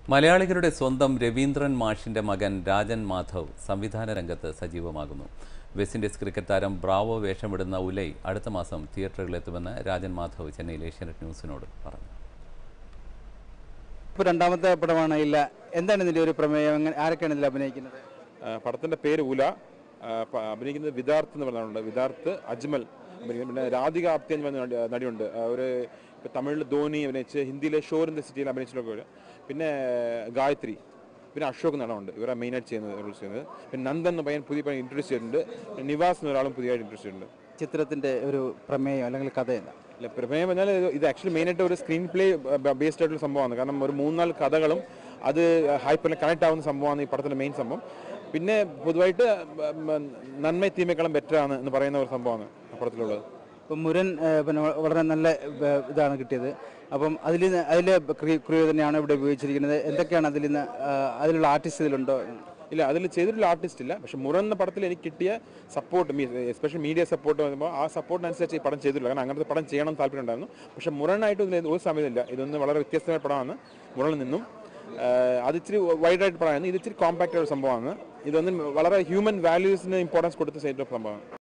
മലയാളികളുടെ സ്വന്തം രവീന്ദ്രൻ മാഷിന്റെ മകൻ രാജൻ മാധവ് സംവിധാന രംഗത്ത് സജീവമാകുന്നു വെസ്റ്റ് ഇൻഡീസ് ക്രിക്കറ്റ് താരം ബ്രാവോ വേഷമിടുന്ന ഉലൈ അടുത്ത മാസം തിയേറ്ററുകളിലെത്തുമെന്ന് രാജൻ മാധവ് ചെന്നൈയിൽ ഏഷ്യാനെറ്റ് ന്യൂസിനോട് പറഞ്ഞു ഇപ്പോൾ രണ്ടാമത്തെ പടമാണ് ഇല്ല എന്താണ് ഇതിൻ്റെ ഒരു പ്രമേയം എങ്ങനെ ആരൊക്കെയാണ് ഇതിൽ അഭിനയിക്കുന്നത് ആ, പടത്തിന്റെ പേര് ഉല ആ, പ- അഭിനയിക്കുന്നത് വിദാർത്ത് എന്ന് പറഞ്ഞുണ്ട് വിദാർത്ത് അജ്മൽ അഭിനയിക്കുന്നത് പിന്നെ രാധിക ആപ്തി എന്ന് പറഞ്ഞ നടി- നടിയുണ്ട് ആ, ഒരു ഇപ്പൊ തമിഴിൽ ധോനി അഭിനയിച്ച് ഹിന്ദിയിലെ ഷോർ ഇൻ ദ സിറ്റിയിൽ അഭിനയിച്ചിട്ടൊക്കെ വരും പിന്നെ ഗായത്രി പിന്നെ അശോക് നടനുണ്ട് ഇവരെ മെയിനായിട്ട് ചെയ്യുന്നത് റോൾസ് ചെയ്യുന്നത് പിന്നെ നന്ദൻ എന്ന പയ്യൻ പുതിയ പയ്യൻ ഇൻട്രൊഡ്യൂസ് ചെയ്തിട്ടുണ്ട് പിന്നെ നിവാസ് എന്ന ഒരാളും പുതിയതായിട്ട് ഇൻട്രൊഡ്യൂസ് ചെയ്തിട്ടുണ്ട് ചിത്രത്തിൻ്റെ ഒരു പ്രമേയം അല്ലെങ്കിൽ കഥ എന്താ ഇല്ല പ്രമേയം പറഞ്ഞാൽ ഇത് ഇത് ആക്ച്വലി മെയിനായിട്ട് ഒരു സ്ക്രീൻ പ്ലേ ബേസ്ഡ് ആയിട്ടുള്ള സംഭവമാണ് കാരണം ഒരു മൂന്നാല് കഥകളും അത് ഹൈപ്പറിൽ കണക്ട് ആവുന്ന സംഭവമാണ് ഈ പടത്തിൻ്റെ മെയിൻ സംഭവം പിന്നെ പൊതുവായിട്ട് ഉം, നന്മ തീമേക്കാളും ബെറ്റർ ആണ് എന്ന് പറയുന്ന ഒരു സംഭവമാണ് ആ പടത്തിലുള്ളത് ഇപ്പം മുരൻ ഏഹ്, പിന്നെ വ- വളരെ നല്ല ഏഹ്, ഇതാണ് കിട്ടിയത് അപ്പം അതിൽ നിന്ന് അതിലെ ക്രിയ തന്നെയാണ് ഇവിടെ ഉപയോഗിച്ചിരിക്കുന്നത് എന്തൊക്കെയാണ് അതിൽ നിന്ന് ആഹ്, അതിലുള്ള ആർട്ടിസ്റ്റ് ഇതിലുണ്ടോ ഇല്ല അതിൽ ചെയ്തിട്ടുള്ള ആർട്ടിസ്റ്റ് ഇല്ല പക്ഷെ മുറ എന്ന പടത്തിൽ എനിക്ക് കിട്ടിയ സപ്പോർട്ട് എസ്പെഷ്യലി മീഡിയ സപ്പോർട്ട് വരുമ്പോൾ ആ സപ്പോർട്ടിനനുസരിച്ച് ഈ പടം ചെയ്തിട്ടില്ല കാരണം അങ്ങനത്തെ പടം ചെയ്യണം എന്ന് താല്പര്യം ഉണ്ടായിരുന്നു പക്ഷെ മുറനായിട്ട് ഇതിന് ഒരു സമയമില്ല ഇതൊന്ന് വളരെ വ്യത്യസ്തമായ പടമാണ് മുറയിൽ നിന്നും ആഹ് അത് ഇച്ചിരി വൈഡായിട്ട് പടമായിരുന്നു ഇത് ഇച്ചിരി കോമ്പാക്റ്റ് ഒരു സംഭവമാണ് ഇതൊന്നും വളരെ ഹ്യൂമൻ വാല്യൂസിന് ഇമ്പോർട്ടൻസ് കൊടുത്ത് ചെയ്തിട്ടുള്ള സംഭവമാണ്